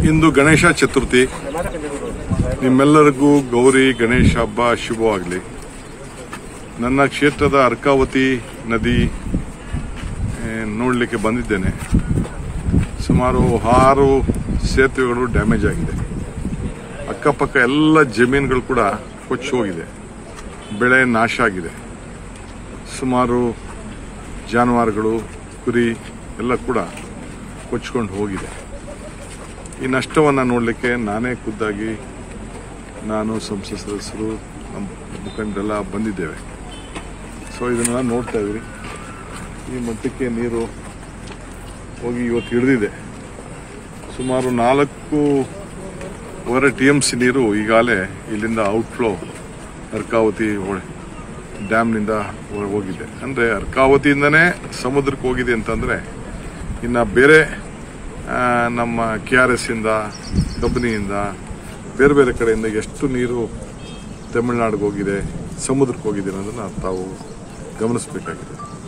ಇಂದು ಗಣೇಶ ಚತುರ್ಥಿ ನಿಮ್ಮೆಲ್ಲರಿಗೂ ಗೌರಿ ಗಣೇಶ ಹಬ್ಬ ಶುಭವಾಗಲಿ ನನ್ನ ಕ್ಷೇತ್ರದ ಅರ್ಕಾವತಿ ನದಿ ಆ, ನೋಡಲಿಕ್ಕೆ ಬಂದಿದ್ದೇನೆ ಸುಮಾರು ಆರು ಸೇತುವೆಗಳು ಡ್ಯಾಮೇಜ್ ಆಗಿದೆ ಅಕ್ಕಪಕ್ಕ ಎಲ್ಲ ಜಮೀನುಗಳು ಕೂಡ ಕೊಚ್ಚಿ ಹೋಗಿದೆ ಬೆಳೆ ನಾಶ ಆಗಿದೆ ಸುಮಾರು ಜಾನುವಾರುಗಳು ಕುರಿ ಎಲ್ಲ ಕೂಡ ಕೊಚ್ಕೊಂಡು ಹೋಗಿದೆ ಈ ನಷ್ಟವನ್ನು ನೋಡಲಿಕ್ಕೆ ನಾನೇ ಖುದ್ದಾಗಿ ನಾನು ಸಂಸತ್ ಸದಸ್ಯರು ನಮ್ಮ ಮುಖಂಡರೆಲ್ಲ ಬಂದಿದ್ದೇವೆ ಸೊ ಇದನ್ನೆಲ್ಲ ನೋಡ್ತಾ ಇದ್ರಿ ಈ ಮಟ್ಟಕ್ಕೆ ನೀರು ಹೋಗಿ ಇವತ್ತು ಹಿಡಿದಿದೆ ಸುಮಾರು ನಾಲ್ಕೂವರೆ ಟಿ ಎಮ್ ಸಿ ನೀರು ಈಗಾಗಲೇ ಇಲ್ಲಿಂದ ಔಟ್ಫ್ಲೋ ಅರ್ಕಾವತಿ ಹೊಳೆ ಡ್ಯಾಮ್ನಿಂದ ಹೊ- ಹೋಗಿದೆ ಅಂದರೆ ಅರ್ಕಾವತಿಯಿಂದನೇ ಸಮುದ್ರಕ್ಕೆ ಹೋಗಿದೆ ಅಂತಂದರೆ ಇನ್ನು ಬೇರೆ ಆ, ನಮ್ಮ ಕೆ ಆರ್ ಎಸ್ ಇಂದ ಕಬಿನಿಯಿಂದ ಬೇರೆ ಬೇರೆ ಕಡೆಯಿಂದ ಎಷ್ಟು ನೀರು ತಮಿಳುನಾಡಿಗೆ ಹೋಗಿದೆ ಸಮುದ್ರಕ್ಕೆ ಹೋಗಿದೆ ಅನ್ನೋದನ್ನು ತಾವು ಗಮನಿಸಬೇಕಾಗಿದೆ